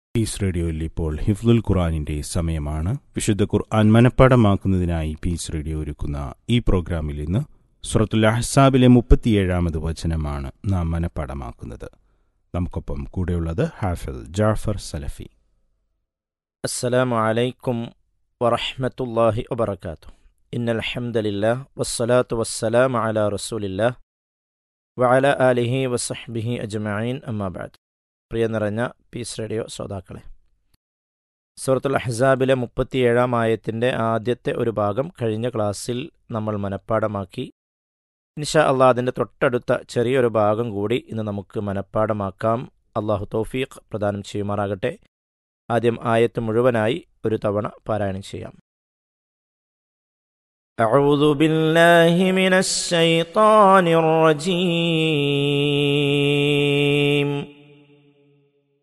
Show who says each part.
Speaker 1: piece റേഡിയോയിൽ ഇപ്പോൾ ഹിഫ്ലുൽ ഖുറാനിന്റെ സമയമാണ് വിശുദ്ധ ഖുർആൻ മനഃപ്പാടമാക്കുന്നതിനായി പീസ് റേഡിയോ ഒരുക്കുന്ന ഈ പ്രോഗ്രാമിൽ ഇന്ന് സുറത്തുൽ അഹ്സാബിലെ മുപ്പത്തിയേഴാമത് വചനമാണ് നാം മനഃപ്പാടമാക്കുന്നത് നമുക്കൊപ്പം കൂടെയുള്ളത് ഹാഫിൽ ജാഫർ സലഫി
Speaker 2: السلام عليكم ورحمة الله وبركاته إن الحمد لله والصلاة والسلام على رسول الله وعلى آله وصحبه أجمعين أما بعد പ്രിയ നിറഞ്ഞ പീസ് റേഡിയോ ശ്രോതാക്കളെ സൂറത്തുൽ അഹ്സാബിലെ മുപ്പത്തിയേഴാം ആയത്തിൻ്റെ ആദ്യത്തെ ഒരു ഭാഗം കഴിഞ്ഞ ക്ലാസ്സിൽ നമ്മൾ മനഃപ്പാടമാക്കി ഇൻഷാ അള്ളാഹ് അതിൻ്റെ തൊട്ടടുത്ത ചെറിയൊരു ഭാഗം കൂടി ഇന്ന് നമുക്ക് മനഃപ്പാടമാക്കാം അള്ളാഹു തൗഫീഖ് പ്രദാനം ചെയ്യുമാറാകട്ടെ ആദ്യം ആയത്ത് മുഴുവനായി ഒരു തവണ പാരായണം ചെയ്യാം أعوذ بالله من الشيطان الرجيم